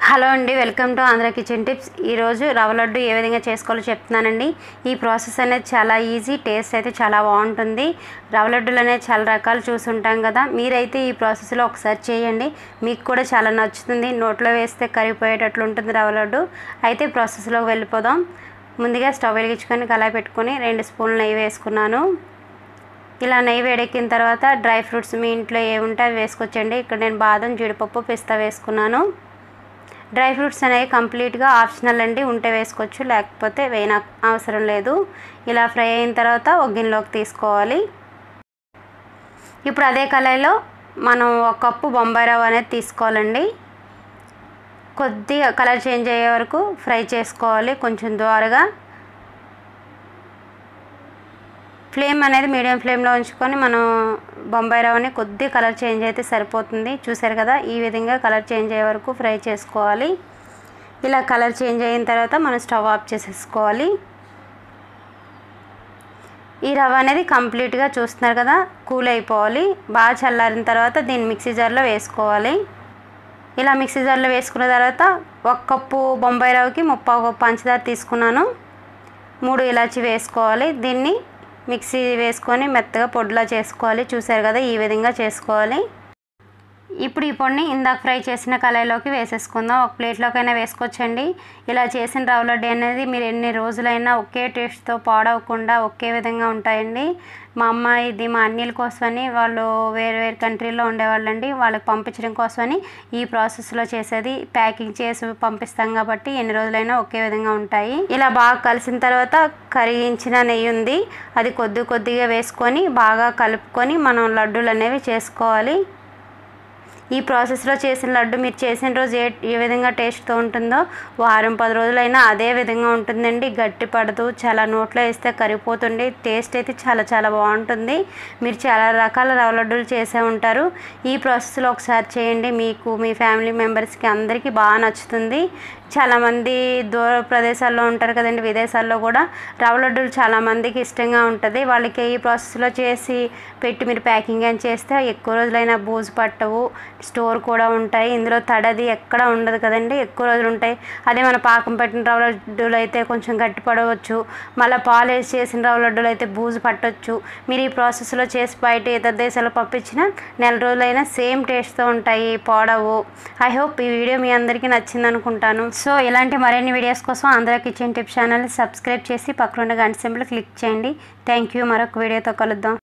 hello అండి welcome to Andhra kitchen tips ఈరోజు రవ్వ లడ్డు ఏ విధంగా చేసుకోవాలో చెప్తున్నానండి ఈ ప్రాసెస్ అనేది చాలా ఈజీ టేస్ట్ అయితే చాలా బాగుంటుంది రవ్వ లడ్డులు అనేది చాలా రకాలు చూసుంటాం కదా మీరైతే ఈ ప్రాసెస్లో ఒకసారి చేయండి మీకు కూడా చాలా నచ్చుతుంది నోట్లో వేస్తే కరిగిపోయేటట్లు ఉంటుంది రవ్వ లడ్డు అయితే ప్రాసెస్లోకి వెళ్ళిపోదాం ముందుగా స్టవ్ వెలిగించుకొని కళాయి పెట్టుకొని రెండు స్పూన్లు నెయ్యి వేసుకున్నాను ఇలా నెయ్యి వేడెక్కిన తర్వాత డ్రై ఫ్రూట్స్ మీ ఇంట్లో ఏ ఉంటే అవి వేసుకోవచ్చండి ఇక్కడ నేను బాదం జీడిపప్పు పిస్తా వేసుకున్నాను డ్రై ఫ్రూట్స్ అనేవి కంప్లీట్గా ఆప్షనల్ అండి ఉంటే వేసుకోవచ్చు లేకపోతే వేయన అవసరం లేదు ఇలా ఫ్రై అయిన తర్వాత ఒక గిన్నెలోకి తీసుకోవాలి ఇప్పుడు అదే కళాయిలో మనం ఒక కప్పు బొంబాయి రవ్వ అనేది తీసుకోవాలండి కొద్దిగా కలర్ చేంజ్ అయ్యే వరకు ఫ్రై చేసుకోవాలి కొంచెం దోరగా ఫ్లేమ్ అనేది మీడియం ఫ్లేమ్లో ఉంచుకొని మనం బొంబాయి రవ్వని కొద్ది కలర్ చేంజ్ అయితే సరిపోతుంది చూసారు కదా ఈ విధంగా కలర్ చేంజ్ అయ్యే వరకు ఫ్రై చేసుకోవాలి ఇలా కలర్ చేంజ్ అయిన తర్వాత మనం స్టవ్ ఆఫ్ చేసేసుకోవాలి ఈ రవ్వ అనేది కంప్లీట్గా చూస్తున్నారు కదా కూల్ అయిపోవాలి బాగా చల్లారిన తర్వాత దీన్ని మిక్సీ జార్లో వేసుకోవాలి ఇలా మిక్సీ జార్లో వేసుకున్న తర్వాత ఒక కప్పు బొంబాయి రవ్వకి ముప్పావు కప్పు పంచదార తీసుకున్నాను మూడు ఇలాచి వేసుకోవాలి దీన్ని మిక్సీ వేసుకొని మెత్తగా పొడిలా చేసుకోవాలి చూసారు కదా ఈ విధంగా చేసుకోవాలి ఇప్పుడు ఈ పొడిని ఇందాక ఫ్రై చేసిన కళాయిలోకి వేసేసుకుందాం ఒక ప్లేట్లోకైనా వేసుకోవచ్చండి ఇలా చేసిన రవ్వ లడ్డు అనేది మీరు ఎన్ని రోజులైనా ఒకే టేస్ట్తో పాడవకుండా ఒకే విధంగా ఉంటాయండి మా అమ్మ ఇది మా అన్నీల కోసమని వాళ్ళు వేరు వేరు కంట్రీలో ఉండేవాళ్ళండి వాళ్ళకి పంపించడం కోసమని ఈ ప్రాసెస్లో చేసేది ప్యాకింగ్ చేసి పంపిస్తాం కాబట్టి ఎన్ని రోజులైనా ఒకే విధంగా ఉంటాయి ఇలా బాగా కలిసిన తర్వాత కరిగించిన నెయ్యి ఉంది అది కొద్ది కొద్దిగా వేసుకొని బాగా కలుపుకొని మనం లడ్డూలు అనేవి చేసుకోవాలి ఈ ప్రాసెస్లో చేసిన లడ్డు మీరు చేసిన రోజు ఏ ఏ విధంగా టేస్ట్తో ఉంటుందో వారం పది రోజులైనా అదే విధంగా ఉంటుందండి గట్టి పడదు చాలా నోట్లో వేస్తే కరిగిపోతుంది టేస్ట్ అయితే చాలా చాలా బాగుంటుంది మీరు చాలా రకాల రవ్వ లడ్డూలు చేసే ఉంటారు ఈ ప్రాసెస్లో ఒకసారి చేయండి మీకు మీ ఫ్యామిలీ మెంబర్స్కి అందరికీ బాగా నచ్చుతుంది చాలామంది దూర ప్రదేశాల్లో ఉంటారు కదండి విదేశాల్లో కూడా రవ్వ లడ్డూలు చాలామందికి ఇష్టంగా ఉంటుంది వాళ్ళకి ఈ ప్రాసెస్లో చేసి పెట్టి మీరు ప్యాకింగ్ అని చేస్తే ఎక్కువ రోజులైనా బూజు పట్టవు స్టోర్ కూడా ఉంటాయి ఇందులో తడది ఎక్కడ ఉండదు కదండి ఎక్కువ రోజులు ఉంటాయి అదే మన పాకం పెట్టిన రవ్వ లడ్డూలు అయితే కొంచెం గట్టి పడవచ్చు మళ్ళీ పాలు వేసి చేసిన రవ్వ లడ్డూలు అయితే బూజు పట్టవచ్చు మీరు ఈ ప్రాసెస్లో చేసి బయట ఇతర దేశాలకు పంపించిన నెల రోజులైనా సేమ్ టేస్ట్తో ఉంటాయి పాడవు ఐ హోప్ ఈ వీడియో మీ అందరికీ నచ్చింది అనుకుంటాను సో ఇలాంటి మరిన్ని వీడియోస్ కోసం ఆంధ్ర కిచెన్ టిప్ ఛానల్ని సబ్స్క్రైబ్ చేసి పక్కన గంట సింబల్ క్లిక్ చేయండి థ్యాంక్ యూ మరొక వీడియోతో కలుద్దాం